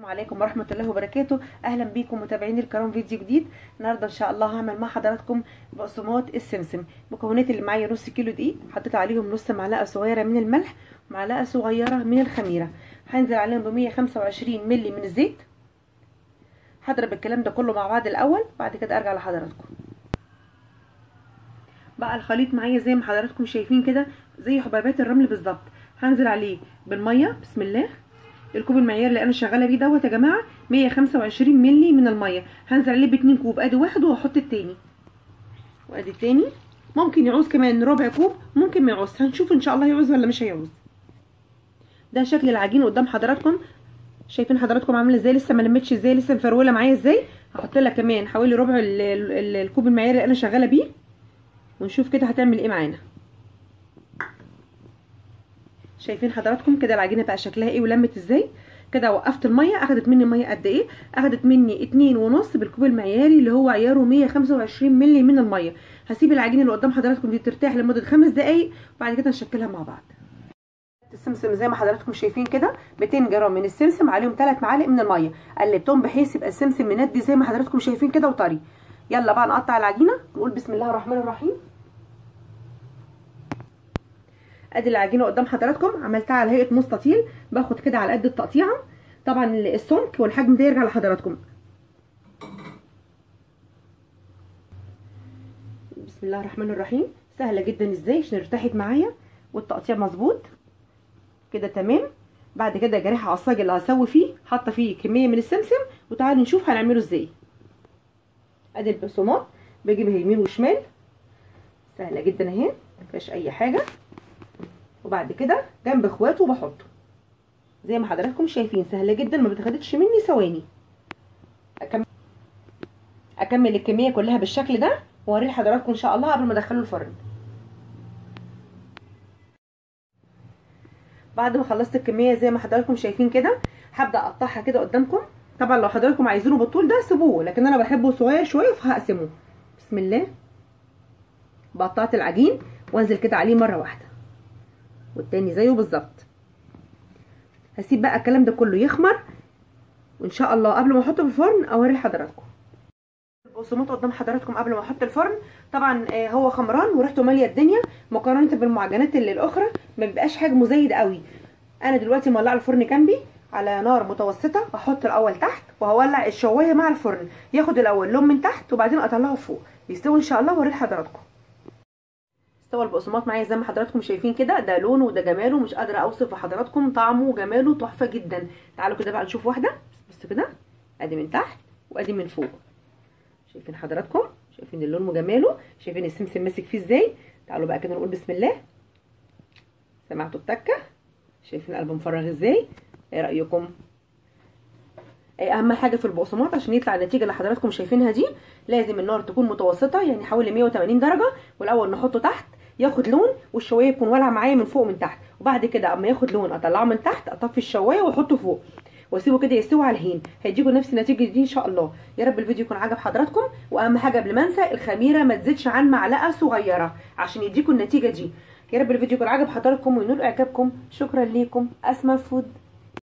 السلام عليكم ورحمة الله وبركاته أهلا بيكم متابعين الكرام فيديو جديد النهاردة إن شاء الله هعمل مع حضراتكم بقسماط السمسم المكونات اللي معايا نص كيلو دقيق حطيت عليهم نص معلقة صغيرة من الملح ومعلقة صغيرة من الخميرة هنزل عليهم ب 125 مللي من الزيت هضرب الكلام ده كله مع بعض الأول بعد كده أرجع لحضراتكم بقى الخليط معايا زي ما حضراتكم شايفين كده زي حبيبات الرمل بالظبط هنزل عليه بالمية بسم الله الكوب المعيار اللي انا شغاله بيه دوت يا جماعه 125 مللي من الميه هنزل عليه باتنين كوب ادي واحد وهحط التاني وادي التاني ممكن يعوز كمان ربع كوب ممكن ما يعوز هنشوف ان شاء الله يعوز ولا مش هيعوز ده شكل العجين قدام حضراتكم شايفين حضراتكم عامله ازاي لسه ما لمتش ازاي لسه مفروله معايا ازاي هحط لها كمان حوالي ربع ال ال ال الكوب المعيار اللي انا شغاله بيه ونشوف كده هتعمل ايه معانا شايفين حضراتكم كده العجينه بقى شكلها ايه ولمت ازاي كده وقفت الميه اخدت مني ميه قد ايه اخدت مني اتنين ونص بالكوب المعياري اللي هو عياره 125 مللي من الميه هسيب العجينه اللي قدام حضراتكم دي ترتاح لمده خمس دقايق وبعد كده نشكلها مع بعض السمسم زي ما حضراتكم شايفين كده 200 جرام من السمسم عليهم 3 معالق من الميه قلبتهم بحيث يبقى السمسم مندي زي ما حضراتكم شايفين كده وطري يلا بقى نقطع العجينه نقول بسم الله الرحمن الرحيم ادي العجينه قدام حضراتكم عملتها على هيئه مستطيل باخد كده على قد التقطيعه طبعا السمك والحجم ده يرجع لحضراتكم بسم الله الرحمن الرحيم سهله جدا ازاي عشان ارتاحت معايا والتقطيع مظبوط كده تمام بعد كده جريح عصاج اللي هسوي فيه حاطه فيه كميه من السمسم وتعالوا نشوف هنعمله ازاي ادي البقسماط بجيبها يمين وشمال سهله جدا اهي مفيهاش اي حاجه وبعد كده جنب اخواته بحطه زي ما حضراتكم شايفين سهله جدا ما بتاخدش مني ثواني أكمل. اكمل الكميه كلها بالشكل ده واوريه لحضراتكم ان شاء الله قبل ما ادخله الفرن بعد ما خلصت الكميه زي ما حضراتكم شايفين كده هبدا اقطعها كده قدامكم طبعا لو حضراتكم عايزينه بالطول ده سيبوه لكن انا بحبه صغير شويه فهقسمه بسم الله بقطعت العجين وانزل كده عليه مره واحده والتاني زيه بالظبط هسيب بقى الكلام ده كله يخمر وان شاء الله قبل ما احطه في الفرن اوري لحضراتكم البقسماط قدام حضراتكم قبل ما احط الفرن طبعا هو خمران وريحته ماليه الدنيا مقارنه بالمعجنات اللي الاخرى ما بيبقاش حجمه زايد قوي انا دلوقتي مولعه الفرن جنبي على نار متوسطه هحط الاول تحت وهولع الشوايه مع الفرن ياخد الاول لون من تحت وبعدين اطلعه فوق يستوي ان شاء الله واوري لحضراتكم استوى البقسماط معايا زي ما حضراتكم شايفين كده ده لونه وده جماله مش قادره اوصف لحضراتكم طعمه وجماله تحفه جدا تعالوا كده بقى نشوف واحده بس كده ادي من تحت وادي من فوق شايفين حضراتكم شايفين اللون وجماله شايفين السمسم ماسك فيه ازاي تعالوا بقى كده نقول بسم الله سمعتوا التكه شايفين القلب مفرغ ازاي ايه رايكم اهم حاجه في البقسماط عشان يطلع النتيجه اللي حضراتكم شايفينها دي لازم النار تكون متوسطه يعني حوالي 180 درجه والاول نحطه تحت ياخد لون والشوايه تكون والعه معايا من فوق ومن تحت وبعد كده اما ياخد لون اطلعه من تحت اطفي الشوايه واحطه فوق واسيبه كده يستوي على الهين هيديكوا نفس النتيجه دي ان شاء الله يا رب الفيديو يكون عجب حضراتكم واهم حاجه قبل ما انسى الخميره ما تزيدش عن معلقه صغيره عشان يديكوا النتيجه دي يا رب الفيديو يكون عجب حضراتكم وينول اعجابكم شكرا ليكم اسماء فود